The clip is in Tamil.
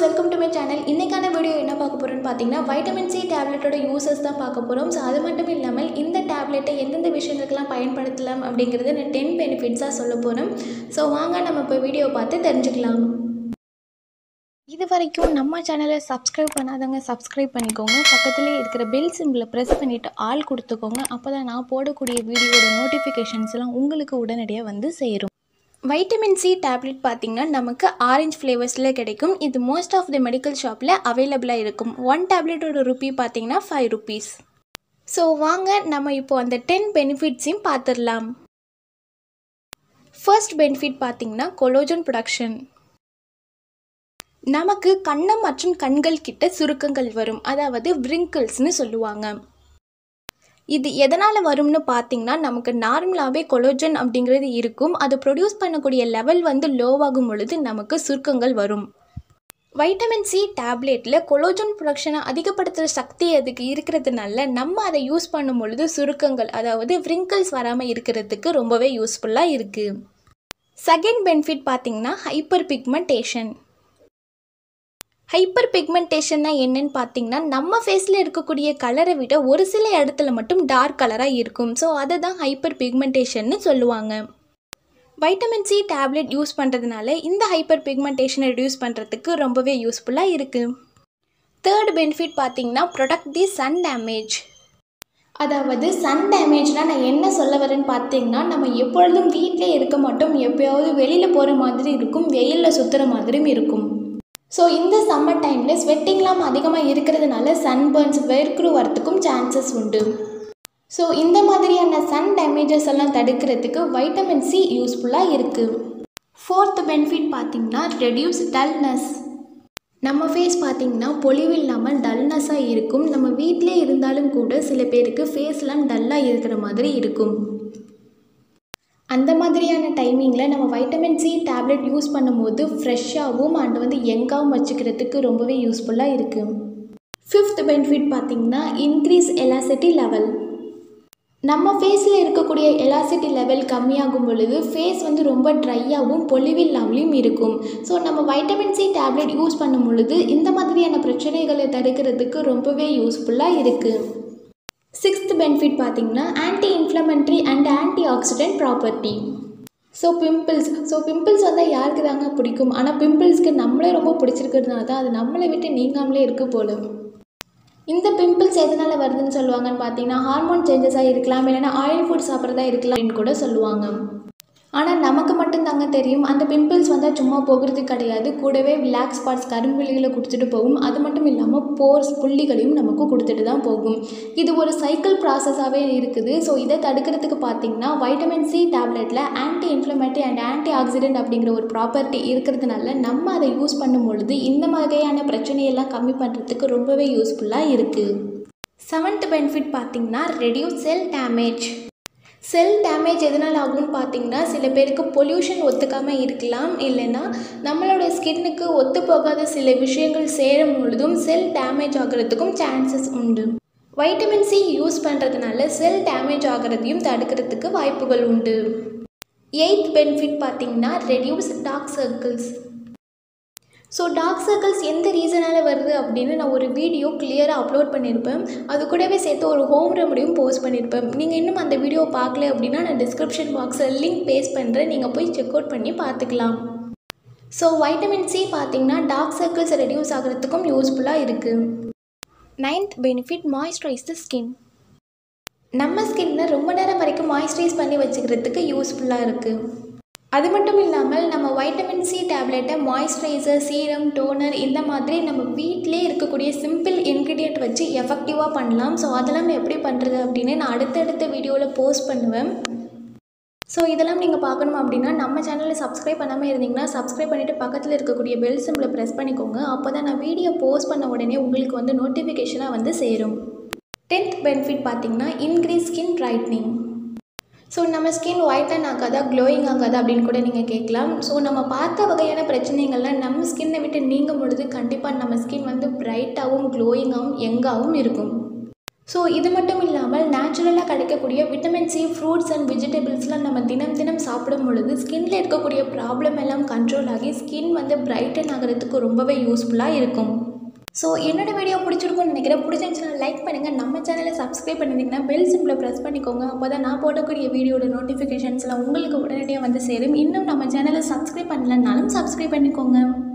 வெல்கம் டு மை சேனல் இன்றைக்கான வீடியோ என்ன பார்க்க போகிறோம்னு பார்த்தீங்கன்னா வைட்டமின் சி டேப்லெட்டோட யூசஸ் தான் பார்க்க போகிறோம் ஸோ அது மட்டும் இல்லாமல் இந்த டேப்லெட்டை எந்தெந்த விஷயங்களுக்கெல்லாம் பயன்படுத்தலாம் அப்படிங்கிறது நான் டென் பெனிஃபிட்ஸாக சொல்ல போகிறோம் ஸோ வாங்க நம்ம இப்போ வீடியோ பார்த்து தெரிஞ்சுக்கலாம் இது வரைக்கும் நம்ம சேனலை சப்ஸ்கிரைப் பண்ணாதவங்க சப்ஸ்கிரைப் பண்ணிக்கோங்க பக்கத்துலேயே இருக்கிற பெல் சிம்பிளை ப்ரெஸ் பண்ணிவிட்டு ஆள் கொடுத்துக்கோங்க அப்போ தான் நான் போடக்கூடிய வீடியோட நோட்டிஃபிகேஷன்ஸ்லாம் உங்களுக்கு உடனடியாக வந்து சேரும் வைட்டமின் சி டேப்லெட் பார்த்திங்கன்னா நமக்கு ஆரஞ்சு ஃப்ளேவர்ஸில் கிடைக்கும் இது மோஸ்ட் ஆஃப் த மெடிக்கல் ஷாப்பில் அவைலபிளாக இருக்கும் ஒன் டேப்லெட்டோட ருப்பி பார்த்தீங்கன்னா ஃபைவ் ருபீஸ் ஸோ வாங்க நம்ம இப்போ அந்த டென் பெனிஃபிட்ஸையும் பார்த்துடலாம் ஃபர்ஸ்ட் பெனிஃபிட் பார்த்திங்கன்னா கொலோஜன் ப்ரொடக்ஷன் நமக்கு கன்னம் மற்றும் கண்கள் கிட்ட சுருக்கங்கள் வரும் அதாவது விரிங்கிள்ஸ்னு சொல்லுவாங்க இது எதனால் வரும்னு பார்த்தீங்கன்னா நமக்கு நார்மலாகவே கொலோஜன் அப்படிங்கிறது இருக்கும் அது ப்ரொடியூஸ் பண்ணக்கூடிய லெவல் வந்து லோவாகும் பொழுது நமக்கு சுருக்கங்கள் வரும் வைட்டமின் சி டேப்லெட்டில் கொலோஜன் ப்ரொடக்ஷனை அதிகப்படுத்துகிற சக்தி அதுக்கு இருக்கிறதுனால நம்ம அதை யூஸ் பண்ணும் பொழுது சுருக்கங்கள் அதாவது விரிங்கிள்ஸ் வராமல் இருக்கிறதுக்கு ரொம்பவே யூஸ்ஃபுல்லாக இருக்குது செகண்ட் பெனிஃபிட் பார்த்திங்கன்னா ஹைப்பர் பிக்மெண்டேஷன் ஹைப்பர் பிக்மெண்டேஷன்னா என்னன்னு பார்த்தீங்கன்னா நம்ம ஃபேஸில் இருக்கக்கூடிய கலரை விட ஒரு சில இடத்துல மட்டும் டார்க் கலராக இருக்கும் ஸோ அதை தான் ஹைப்பர் பிக்மெண்டேஷன்னு சொல்லுவாங்க வைட்டமின் சி டேப்லெட் யூஸ் பண்ணுறதுனால இந்த ஹைப்பர் பிக்மெண்டேஷனை ரெடியூஸ் பண்ணுறதுக்கு ரொம்பவே யூஸ்ஃபுல்லாக இருக்குது தேர்ட் பெனிஃபிட் பார்த்தீங்கன்னா ப்ரொடக்ட் தி சன் டேமேஜ் அதாவது சன் டேமேஜ்னால் நான் என்ன சொல்ல வரேன்னு பார்த்தீங்கன்னா நம்ம எப்பொழுதும் வீட்டிலே இருக்க மாட்டோம் எப்போயாவது வெளியில் போகிற மாதிரி இருக்கும் வெயிலில் சுற்றுற மாதிரியும் இருக்கும் ஸோ இந்த சம்மர் டைமில் ஸ்வெட்டிங்லாம் அதிகமாக இருக்கிறதுனால சன்பர்ன்ஸ் வேர்க்குரு வரத்துக்கும் சான்சஸ் உண்டு ஸோ இந்த மாதிரியான சன் டேமேஜஸ் எல்லாம் தடுக்கிறதுக்கு வைட்டமின் சி யூஸ்ஃபுல்லாக இருக்குது ஃபோர்த் பெனிஃபிட் பார்த்திங்கன்னா ரெடியூஸ் டல்னஸ் நம்ம ஃபேஸ் பார்த்திங்கன்னா பொலிவு இல்லாமல் டல்னஸாக இருக்கும் நம்ம வீட்டிலே இருந்தாலும் கூட சில பேருக்கு ஃபேஸ்லாம் டல்லாக இருக்கிற மாதிரி இருக்கும் அந்த மாதிரியான டைமிங்கில் நம்ம வைட்டமின் சி டேப்லெட் யூஸ் பண்ணும்போது ஃப்ரெஷ்ஷாகவும் அண்ட் வந்து யங்காகவும் வச்சுக்கிறதுக்கு ரொம்பவே யூஸ்ஃபுல்லாக இருக்குது ஃபிஃப்த் பெனிஃபிட் பார்த்திங்கன்னா இன்க்ரீஸ் எலாசிட்டி லெவல் நம்ம ஃபேஸில் இருக்கக்கூடிய எலாசிட்டி லெவல் கம்மியாகும் பொழுது ஃபேஸ் வந்து ரொம்ப ட்ரையாகவும் பொலிவில்லாமலையும் இருக்கும் ஸோ நம்ம வைட்டமின் சி டேப்லெட் யூஸ் பண்ணும் பொழுது இந்த மாதிரியான பிரச்சனைகளை தடுக்கிறதுக்கு ரொம்பவே யூஸ்ஃபுல்லாக இருக்குது சிக்ஸ்த் பெனிஃபிட் பார்த்திங்கன்னா anti inflammatory and anti oxidant property so pimples so pimples வந்தால் யாருக்கு தாங்க பிடிக்கும் ஆனால் பிம்பிள்ஸ்க்கு நம்மளே ரொம்ப பிடிச்சிருக்கிறதுனால தான் அது நம்மளை விட்டு நீங்காமலே இருக்க போல இந்த பிம்பிள்ஸ் எதனால் வருதுன்னு சொல்லுவாங்கன்னு பார்த்தீங்கன்னா ஹார்மோன் சேஞ்சஸாக இருக்கலாம் இல்லைனா ஆயில் ஃபுட் சாப்பிட்றதா இருக்கலாம் அப்படின்னு கூட சொல்லுவாங்க ஆனால் நமக்கு மட்டும்தாங்க தெரியும் அந்த பிம்பிள்ஸ் வந்தால் சும்மா போகிறது கிடையாது கூடவே பிளாக் ஸ்பாட்ஸ் கரும்புள்ளிகளை கொடுத்துட்டு போகும் அது மட்டும் இல்லாமல் போர்ஸ் புள்ளிகளையும் நமக்கு கொடுத்துட்டு தான் போகும் இது ஒரு சைக்கிள் ப்ராசஸாகவே இருக்குது ஸோ இதை தடுக்கிறதுக்கு பார்த்தீங்கன்னா வைட்டமின் சி டேப்லெட்டில் anti inflammatory and anti oxidant அப்படிங்கிற ஒரு ப்ராப்பர்ட்டி இருக்கிறதுனால நம்ம அதை யூஸ் பண்ணும் பொழுது இந்த வகையான பிரச்சனையெல்லாம் கம்மி பண்ணுறதுக்கு ரொம்பவே யூஸ்ஃபுல்லாக இருக்குது செவன்த் பெனிஃபிட் பார்த்திங்கன்னா reduce cell damage cell damage எதனால் ஆகும்னு பார்த்தீங்கன்னா சில பேருக்கு பொல்யூஷன் ஒத்துக்காமல் இருக்கலாம் இல்லைன்னா நம்மளோட ஸ்கின்னுக்கு ஒத்து போகாத சில விஷயங்கள் சேரும் பொழுதும் செல் டேமேஜ் ஆகிறதுக்கும் சான்சஸ் உண்டு வைட்டமின் சி யூஸ் பண்ணுறதுனால செல் டேமேஜ் ஆகிறதையும் தடுக்கிறதுக்கு வாய்ப்புகள் உண்டு எயித் பெனிஃபிட் பார்த்திங்கன்னா reduce dark circles so dark circles எந்த ரீசனால் வருது அப்படின்னு நான் ஒரு வீடியோ கிளியராக அப்லோட் பண்ணியிருப்பேன் அது கூடவே சேர்த்து ஒரு ஹோம் ரெமடியும் போஸ்ட் பண்ணியிருப்பேன் நீங்கள் இன்னும் அந்த வீடியோ பார்க்கல அப்படின்னா நான் டிஸ்கிரிப்ஷன் பாக்ஸில் லிங்க் பேஸ்ட் பண்ணுறேன் நீங்கள் போய் செக் அவுட் பண்ணி பார்த்துக்கலாம் ஸோ வைட்டமின் சி பார்த்திங்கன்னா டார்க் சர்க்கிள்ஸ் ரெடியூஸ் ஆகிறதுக்கும் யூஸ்ஃபுல்லாக இருக்குது ninth benefit moisturise the skin நம்ம ஸ்கின்னை ரொம்ப நேரம் வரைக்கும் மாய்ஸ்சரைஸ் பண்ணி வச்சுக்கிறதுக்கு யூஸ்ஃபுல்லாக இருக்குது அது மட்டும் இல்லாமல் நம்ம வைட்டமின் சி டேப்லெட்டை மாய்ஸ்சரைசர் சீரம் டோனர் இந்த மாதிரி நம்ம வீட்டிலே இருக்கக்கூடிய சிம்பிள் இன்க்ரீடியன்ட் வச்சு எஃபெக்டிவாக பண்ணலாம் ஸோ அதெல்லாம் எப்படி பண்ணுறது அப்படின்னு நான் அடுத்தடுத்த வீடியோவில் போஸ்ட் பண்ணுவேன் ஸோ இதெல்லாம் நீங்கள் பார்க்கணும் அப்படின்னா நம்ம சேனலில் சப்ஸ்கிரைப் பண்ணாமல் இருந்தீங்கன்னா சப்ஸ்கிரைப் பண்ணிவிட்டு பக்கத்தில் இருக்கக்கூடிய பெல் சிம்பிளை ப்ரெஸ் பண்ணிக்கோங்க அப்போ தான் நான் வீடியோ போஸ்ட் பண்ண உடனே உங்களுக்கு வந்து நோட்டிஃபிகேஷனாக வந்து சேரும் டென்த் பெனிஃபிட் பார்த்திங்கன்னா இன்க்ரீஸ் ஸ்கின் ப்ரைட்னிங் ஸோ நம்ம ஸ்கின் ஒயிட்டன் ஆகாதா க்ளோயிங் ஆகாதா அப்படின்னு கூட நீங்கள் கேட்கலாம் ஸோ நம்ம பார்த்த வகையான பிரச்சனைகள்லாம் நம்ம ஸ்கின்னை விட்டு நீங்கும் பொழுது கண்டிப்பாக நம்ம ஸ்கின் வந்து பிரைட்டாகவும் க்ளோயிங்காகவும் யங்காகவும் இருக்கும் ஸோ இது மட்டும் இல்லாமல் நேச்சுரலாக கிடைக்கக்கூடிய விட்டமின் சி ஃப்ரூட்ஸ் அண்ட் வெஜிடபிள்ஸ்லாம் நம்ம தினம் தினம் சாப்பிடும் பொழுது ஸ்கின்ல இருக்கக்கூடிய ப்ராப்ளம் எல்லாம் கண்ட்ரோல் ஆகி ஸ்கின் வந்து பிரைட்டன் ஆகிறதுக்கு ரொம்பவே யூஸ்ஃபுல்லாக இருக்கும் ஸோ என்னோட வீடியோ பிடிச்சிருக்கும்னு நினைக்கிறேன் பிடிச்சிருந்துச்சுன்னா லைக் பண்ணுங்கள் நம்ம சேனலை சப்ஸ்கிரைப் பண்ணியிருந்தீங்கன்னா பெல் சிம்பிளை ப்ரெஸ் பண்ணிக்கோங்க அப்போ தான் நான் போடக்கூடிய வீடியோட நோட்டிஃபிகேஷன்ஸ்லாம் உங்களுக்கு உடனடியாக வந்து சேரும் இன்னும் நம்ம சேனலை சப்ஸ்கிரைப் பண்ணலனாலும் சப்ஸ்கிரைப் பண்ணிக்கோங்க